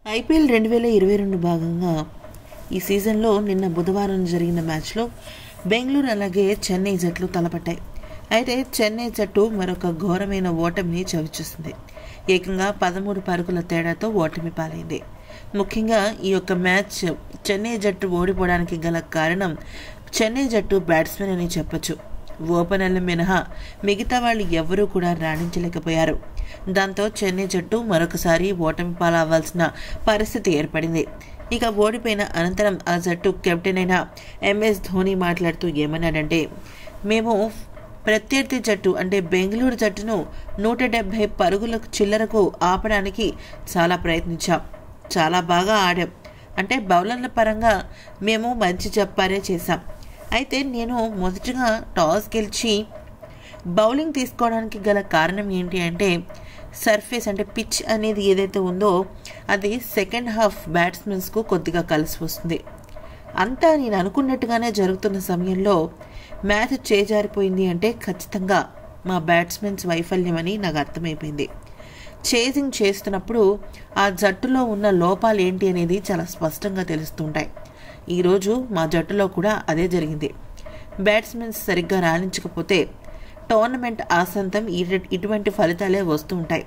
IPL రెండు వేల ఇరవై రెండు భాగంగా ఈ సీజన్లో నిన్న బుధవారం జరిగిన మ్యాచ్లో బెంగళూరు అలాగే చెన్నై జట్లు తలపట్టాయి అయితే చెన్నై జట్టు మరొక ఘోరమైన ఓటమిని చవిచూసింది ఏకంగా పదమూడు పరుగుల తేడాతో ఓటమి పాలైంది ముఖ్యంగా ఈ యొక్క మ్యాచ్ చెన్నై జట్టు ఓడిపోవడానికి గల కారణం చెన్నై జట్టు బ్యాట్స్మెన్ అని చెప్పొచ్చు ఓపెనర్లు మినహా మిగతా వాళ్ళు ఎవ్వరూ కూడా రాణించలేకపోయారు దాంతో చెన్నై జట్టు మరొకసారి ఓటమి పాలవ్వాల్సిన పరిస్థితి ఏర్పడింది ఇక ఓడిపోయిన అనంతరం ఆ జట్టు కెప్టెన్ అయిన ఎంఎస్ ధోని మాట్లాడుతూ ఏమన్నాడంటే మేము ప్రత్యర్థి జట్టు అంటే బెంగళూరు జట్టును నూట డెబ్భై పరుగుల చిల్లరకు ఆపడానికి చాలా ప్రయత్నించాం చాలా బాగా ఆడాం అంటే బౌలర్ల పరంగా మేము మంచి చెప్పారే చేశాం అయితే నేను మొదటగా టాస్ గెలిచి బౌలింగ్ తీసుకోవడానికి గల కారణం ఏంటి అంటే సర్ఫేస్ అంటే పిచ్ అనేది ఏదైతే ఉందో అది సెకండ్ హాఫ్ బ్యాట్స్మెన్స్కు కొద్దిగా కలిసి వస్తుంది అంతా నేను అనుకున్నట్టుగానే జరుగుతున్న సమయంలో మ్యాచ్ చేజారిపోయింది అంటే ఖచ్చితంగా మా బ్యాట్స్మెన్స్ వైఫల్యమని నాకు అర్థమైపోయింది చేజింగ్ చేస్తున్నప్పుడు ఆ జట్టులో ఉన్న లోపాలు ఏంటి అనేది చాలా స్పష్టంగా తెలుస్తుంటాయి ఈరోజు మా జట్టులో కూడా అదే జరిగింది బ్యాట్స్మెన్స్ సరిగ్గా రాణించకపోతే టోర్నమెంట్ ఆసంతం ఇటువంటి ఫలితాలే వస్తూ ఉంటాయి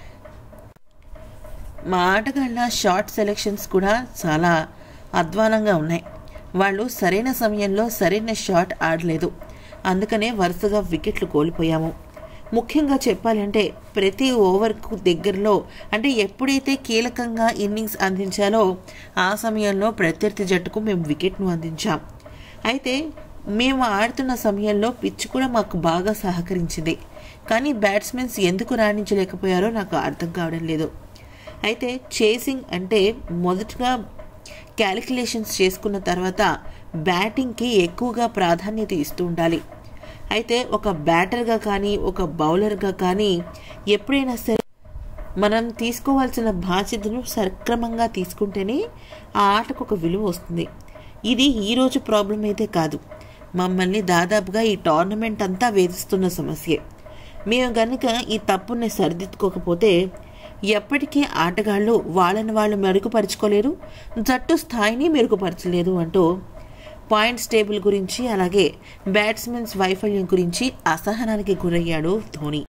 మా ఆటగాళ్ళ షార్ట్ సెలెక్షన్స్ కూడా చాలా అధ్వానంగా ఉన్నాయి వాళ్ళు సరైన సమయంలో సరైన షాట్ ఆడలేదు అందుకనే వరుసగా వికెట్లు కోల్పోయాము ముఖ్యంగా చెప్పాలంటే ప్రతి ఓవర్కు దగ్గరలో అంటే ఎప్పుడైతే కీలకంగా ఇన్నింగ్స్ అందించాలో ఆ సమయంలో ప్రత్యర్థి జట్టుకు మేము వికెట్ను అందించాం అయితే మేము ఆడుతున్న సమయంలో పిచ్ కూడా మాకు బాగా సహకరించింది కానీ బ్యాట్స్మెన్స్ ఎందుకు రాణించలేకపోయారో నాకు అర్థం కావడం లేదు అయితే చేసింగ్ అంటే మొదటగా క్యాలిక్యులేషన్స్ చేసుకున్న తర్వాత బ్యాటింగ్కి ఎక్కువగా ప్రాధాన్యత ఇస్తూ ఉండాలి అయితే ఒక బ్యాటర్గా కానీ ఒక బౌలర్గా కానీ ఎప్పుడైనా సరే మనం తీసుకోవాల్సిన బాధ్యతను సక్రమంగా తీసుకుంటేనే ఆ ఆటకు ఒక విలువ వస్తుంది ఇది ఈరోజు ప్రాబ్లం అయితే కాదు మమ్మల్ని దాదాపుగా ఈ టోర్నమెంట్ అంతా వేధిస్తున్న సమస్యే మేము గనుక ఈ తప్పుని సరిదిద్దుకోకపోతే ఎప్పటికీ ఆటగాళ్ళు వాళ్ళని వాళ్ళు మెరుగుపరుచుకోలేరు జట్టు స్థాయిని మెరుగుపరచలేదు అంటూ పాయింట్స్ టేబుల్ గురించి అలాగే బ్యాట్స్మెన్స్ వైఫల్యం గురించి అసహనానికి గురయ్యాడు ధోని